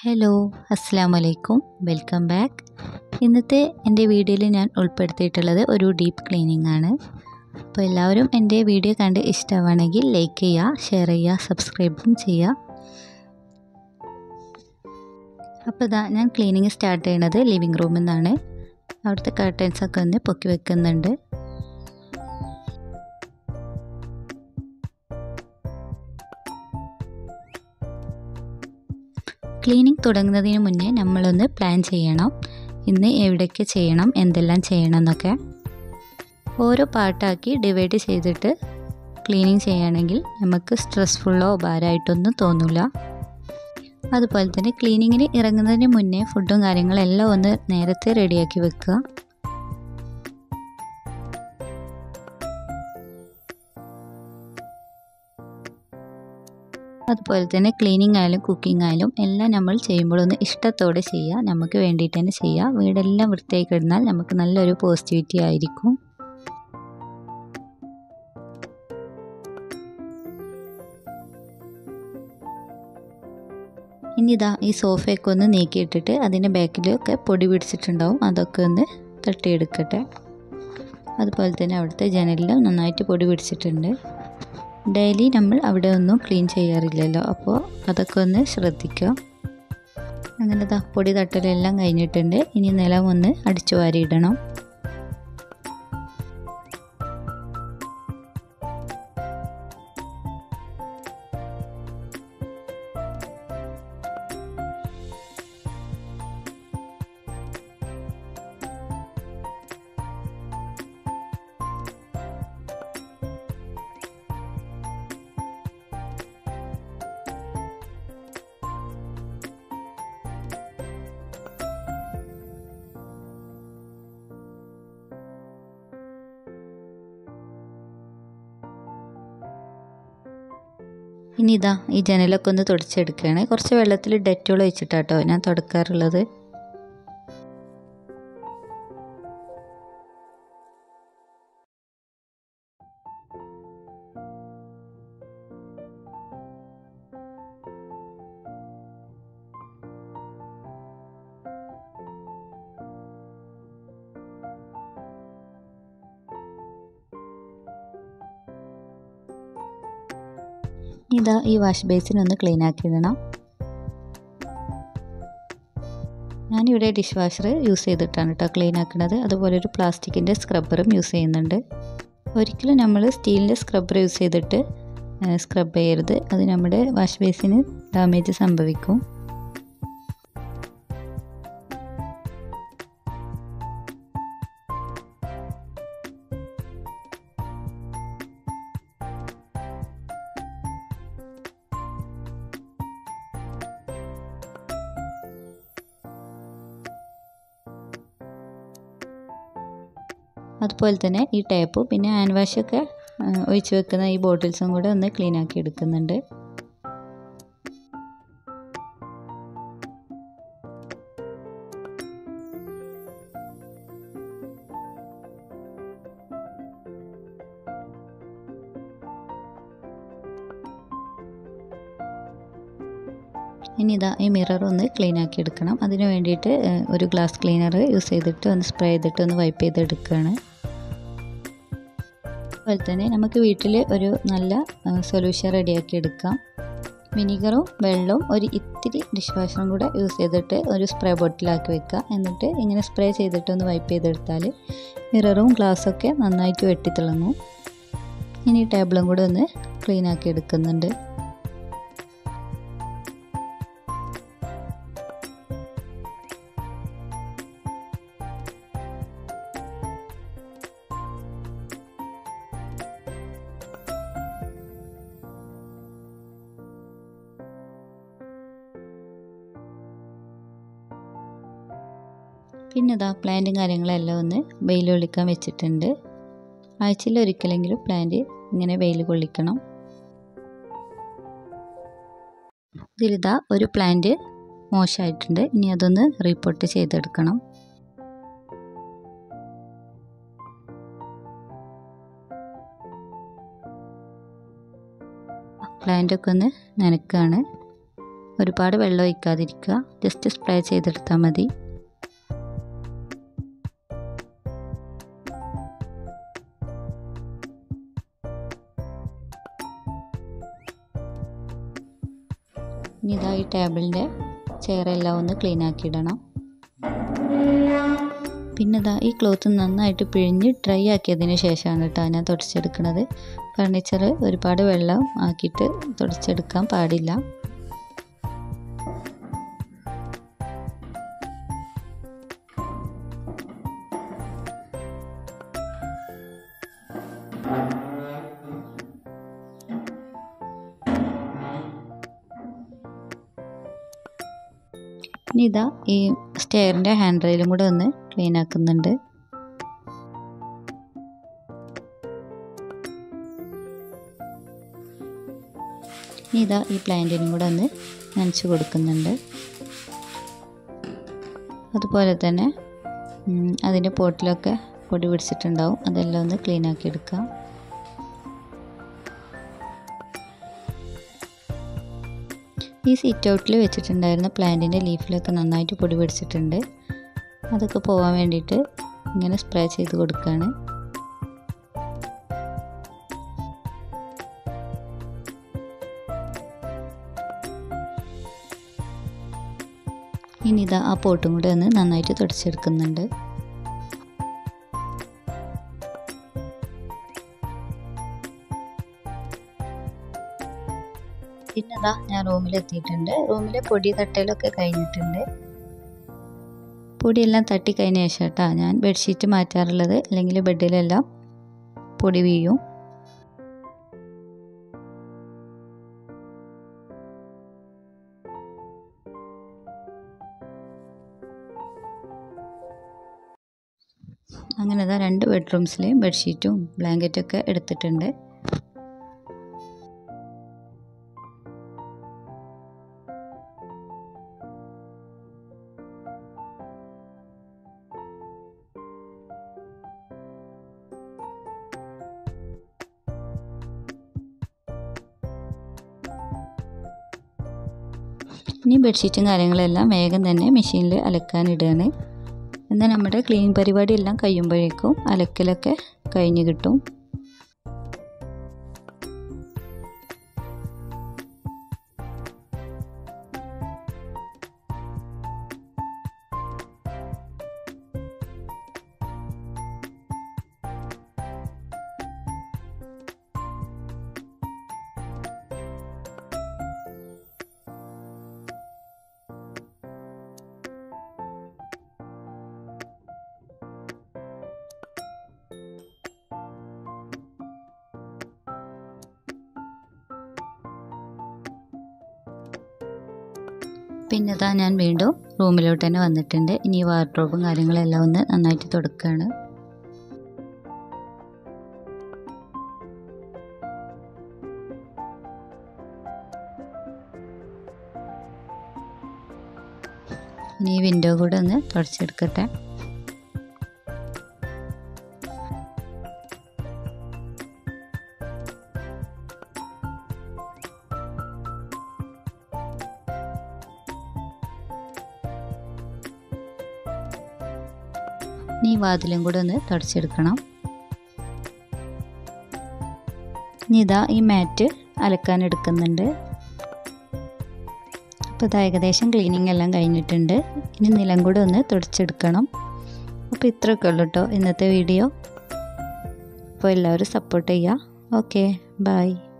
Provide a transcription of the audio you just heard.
hello അസ്സാം വലൈക്കും welcome back ഇന്നത്തെ എൻ്റെ വീഡിയോയിൽ ഞാൻ ഉൾപ്പെടുത്തിയിട്ടുള്ളത് ഒരു ഡീപ്പ് ക്ലീനിങ് ആണ് അപ്പോൾ എല്ലാവരും എൻ്റെ വീഡിയോ കണ്ട് ഇഷ്ടമാണെങ്കിൽ ലൈക്ക് ചെയ്യുക ഷെയർ ചെയ്യുക സബ്സ്ക്രൈബും ചെയ്യുക അപ്പോൾ ഇതാ ഞാൻ ക്ലീനിങ് സ്റ്റാർട്ട് ചെയ്യുന്നത് ലിവിങ് റൂമിൽ നിന്നാണ് അവിടുത്തെ കർട്ടൻസൊക്കെ ഒന്ന് പൊക്കി വെക്കുന്നുണ്ട് ക്ലീനിങ് തുടങ്ങുന്നതിന് മുന്നേ നമ്മളൊന്ന് പ്ലാൻ ചെയ്യണം ഇന്ന് എവിടെയൊക്കെ ചെയ്യണം എന്തെല്ലാം ചെയ്യണം എന്നൊക്കെ ഓരോ പാർട്ടാക്കി ഡിവൈഡ് ചെയ്തിട്ട് ക്ലീനിങ് ചെയ്യുകയാണെങ്കിൽ നമുക്ക് സ്ട്രെസ്ഫുള്ളോ ഭാരമായിട്ടൊന്നും തോന്നില്ല അതുപോലെ തന്നെ ക്ലീനിങ്ങിന് ഇറങ്ങുന്നതിന് മുന്നേ ഫുഡും കാര്യങ്ങളെല്ലാം ഒന്ന് നേരത്തെ റെഡിയാക്കി വെക്കുക അതുപോലെ തന്നെ ക്ലീനിങ് ആയാലും കുക്കിംഗ് ആയാലും എല്ലാം നമ്മൾ ചെയ്യുമ്പോഴൊന്ന് ഇഷ്ടത്തോടെ ചെയ്യുക നമുക്ക് വേണ്ടിയിട്ട് തന്നെ ചെയ്യുക വീടെല്ലാം വൃത്തിയായി കിടന്നാൽ നമുക്ക് നല്ലൊരു പോസിറ്റിവിറ്റി ആയിരിക്കും ഇനി ഇതാ ഈ സോഫയൊക്കെ ഒന്ന് നീക്കിയിട്ടിട്ട് അതിൻ്റെ ബാക്കിലൊക്കെ പൊടി പിടിച്ചിട്ടുണ്ടാവും അതൊക്കെ ഒന്ന് തട്ടിയെടുക്കട്ടെ അതുപോലെ തന്നെ അവിടുത്തെ ജനലിലും നന്നായിട്ട് പൊടി പിടിച്ചിട്ടുണ്ട് ഡെയിലി നമ്മൾ അവിടെ ഒന്നും ക്ലീൻ ചെയ്യാറില്ലല്ലോ അപ്പോൾ അതൊക്കെ ഒന്ന് ശ്രദ്ധിക്കുക അങ്ങനെ ദാ പൊടി തട്ടലെല്ലാം കഴിഞ്ഞിട്ടുണ്ട് ഇനി നിലം ഒന്ന് അടിച്ചു വാരിയിടണം ഇനി ഇതാ ഈ ജനലൊക്കെ ഒന്ന് തുടച്ചെടുക്കുകയാണ് കുറച്ച് വെള്ളത്തിൽ ഡെറ്റോൾ ഒഴിച്ചിട്ടാട്ടോ ഞാൻ തുടക്കാറുള്ളത് ഇതാ ഈ വാഷ് ബേസിൻ ഒന്ന് ക്ലീൻ ആക്കി ഇടണം ഞാനിവിടെ ഡിഷ് വാഷർ യൂസ് ചെയ്തിട്ടാണ് കേട്ടോ ക്ലീൻ ആക്കുന്നത് അതുപോലെ ഒരു പ്ലാസ്റ്റിക്കിൻ്റെ സ്ക്രബ്ബറും യൂസ് ചെയ്യുന്നുണ്ട് ഒരിക്കലും നമ്മൾ സ്റ്റീലിൻ്റെ സ്ക്രബ്ബർ യൂസ് ചെയ്തിട്ട് സ്ക്രബ് ചെയ്യരുത് അത് നമ്മുടെ വാഷ് ബേസിന് ഡാമേജ് സംഭവിക്കും അതുപോലെ തന്നെ ഈ ടേപ്പും പിന്നെ ഹാൻഡ് വാഷൊക്കെ ഒഴിച്ച് വെക്കുന്ന ഈ ബോട്ടിൽസും കൂടെ ഒന്ന് ക്ലീൻ ആക്കി എടുക്കുന്നുണ്ട് ഇനി ഇതാ ഈ മിറർ ഒന്ന് ക്ലീൻ ആക്കി എടുക്കണം അതിന് വേണ്ടിയിട്ട് ഒരു ഗ്ലാസ് ക്ലീനർ യൂസ് ചെയ്തിട്ട് ഒന്ന് സ്പ്രേ ചെയ്തിട്ട് ഒന്ന് വൈപ്പ് ചെയ്തെടുക്കുകയാണ് അതുപോലെ തന്നെ നമുക്ക് വീട്ടിൽ ഒരു നല്ല സൊല്യൂഷൻ റെഡിയാക്കി എടുക്കാം വിനീഗറും വെള്ളവും ഒരു ഇത്തിരി ഡിഷ് വാഷറും കൂടെ യൂസ് ചെയ്തിട്ട് ഒരു സ്പ്രേ ബോട്ടിലാക്കി വെക്കുക എന്നിട്ട് ഇങ്ങനെ സ്പ്രേ ചെയ്തിട്ട് ഒന്ന് വൈപ്പ് ചെയ്തെടുത്താൽ മിററും ഗ്ലാസ്സൊക്കെ നന്നായിട്ട് വെട്ടിത്തിളങ്ങും ഇനി ടേബിളും കൂടെ ഒന്ന് ക്ലീൻ ആക്കി എടുക്കുന്നുണ്ട് പിന്നെ ഇതാ പ്ലാന്റും കാര്യങ്ങളെല്ലാം ഒന്ന് വെയിൽ കൊള്ളിക്കാൻ വെച്ചിട്ടുണ്ട് ആഴ്ചയിൽ ഒരിക്കലെങ്കിലും പ്ലാന്റ് ഇങ്ങനെ വെയിൽ കൊള്ളിക്കണം ഇതിലിതാ ഒരു പ്ലാന്റ് മോശമായിട്ടുണ്ട് ഇനി അതൊന്ന് റിപ്പോർട്ട് ചെയ്തെടുക്കണം പ്ലാന്റൊക്കെ ഒന്ന് നനക്കുകയാണ് ഒരുപാട് വെള്ളം ഒഴിക്കാതിരിക്കുക ജസ്റ്റ് സ്പ്രേ ചെയ്തെടുത്താൽ മതി ഇനി ഇതാ ഈ ടേബിളിൻ്റെ ചെയറെല്ലാം ഒന്ന് ക്ലീൻ ആക്കിയിടണം പിന്നെ ഇതാ ഈ ക്ലോത്ത് നന്നായിട്ട് പിഴിഞ്ഞ് ഡ്രൈ ആക്കിയതിന് ശേഷമാണ് കേട്ടോ ഞാൻ തുടച്ചെടുക്കുന്നത് ഫർണിച്ചർ ഒരുപാട് വെള്ളം ആക്കിയിട്ട് തുടച്ചെടുക്കാൻ പാടില്ല ഇനി ഇതാ ഈ സ്റ്റെയറിൻ്റെ ഹാൻഡ് റെയിലും കൂടെ ഒന്ന് ക്ലീൻ ആക്കുന്നുണ്ട് ഇനി ഇതാ ഈ പ്ലാന്റിനും കൂടെ ഒന്ന് നനച്ച് കൊടുക്കുന്നുണ്ട് അതുപോലെ തന്നെ അതിൻ്റെ പോട്ടിലൊക്കെ പൊടി പിടിച്ചിട്ടുണ്ടാവും അതെല്ലാം ഒന്ന് ക്ലീൻ ആക്കി എടുക്കാം ഈ സീറ്റ് ഔട്ടിൽ വെച്ചിട്ടുണ്ടായിരുന്ന പ്ലാന്റിൻ്റെ ലീഫിലൊക്കെ നന്നായിട്ട് പൊടി പിടിച്ചിട്ടുണ്ട് അതൊക്കെ പോകാൻ വേണ്ടിയിട്ട് ഇങ്ങനെ സ്പ്രേ ചെയ്ത് കൊടുക്കുകയാണ് ഇനി ഇതാ ആ പോട്ടും കൂടെ ഒന്ന് നന്നായിട്ട് തുടച്ചെടുക്കുന്നുണ്ട് പിന്നെതാ ഞാൻ റൂമിലെത്തിയിട്ടുണ്ട് റൂമിലെ പൊടി തട്ടലൊക്കെ കഴിഞ്ഞിട്ടുണ്ട് പൊടിയെല്ലാം തട്ടി കഴിഞ്ഞ ശേഷം കേട്ടോ ഞാൻ ബെഡ്ഷീറ്റ് മാറ്റാറുള്ളത് അല്ലെങ്കിൽ ബെഡിലെല്ലാം പൊടി വീഴും അങ്ങനെ ഇതാ രണ്ട് ബെഡ്റൂംസിലെയും ബെഡ്ഷീറ്റും ബ്ലാങ്കറ്റൊക്കെ എടുത്തിട്ടുണ്ട് ഇനി ബെഡ്ഷീറ്റും കാര്യങ്ങളെല്ലാം വേഗം തന്നെ മെഷീനിൽ അലക്കാനിടുകയാണ് എന്നാൽ നമ്മുടെ ക്ലീൻ പരിപാടി എല്ലാം കഴിയുമ്പോഴേക്കും അലക്കലൊക്കെ കഴിഞ്ഞ് കിട്ടും പിന്നെ ഇതാ ഞാൻ വീണ്ടും റൂമിലോട്ട് തന്നെ വന്നിട്ടുണ്ട് ഇനി വാർഡ്രോബും കാര്യങ്ങളെല്ലാം ഒന്ന് നന്നായിട്ട് തുടക്കുകയാണ് ഇനി ഈ വിൻഡോ കൂടെ ഒന്ന് തുടച്ചെടുക്കട്ടെ ഇനി ഈ വാതിലും കൂടെ ഒന്ന് തുടച്ചെടുക്കണം ഇനി ഇതാ ഈ മാറ്റ് അലക്കാൻ എടുക്കുന്നുണ്ട് അപ്പോൾ ഇത് ഏകദേശം ക്ലീനിങ് എല്ലാം കഴിഞ്ഞിട്ടുണ്ട് ഇനി നിലം കൂടെ ഒന്ന് തുടച്ചെടുക്കണം അപ്പോൾ ഇത്രയൊക്കെ ഉള്ളൂ കേട്ടോ ഇന്നത്തെ വീഡിയോ അപ്പോൾ എല്ലാവരും സപ്പോർട്ട് ചെയ്യുക ഓക്കെ ബൈ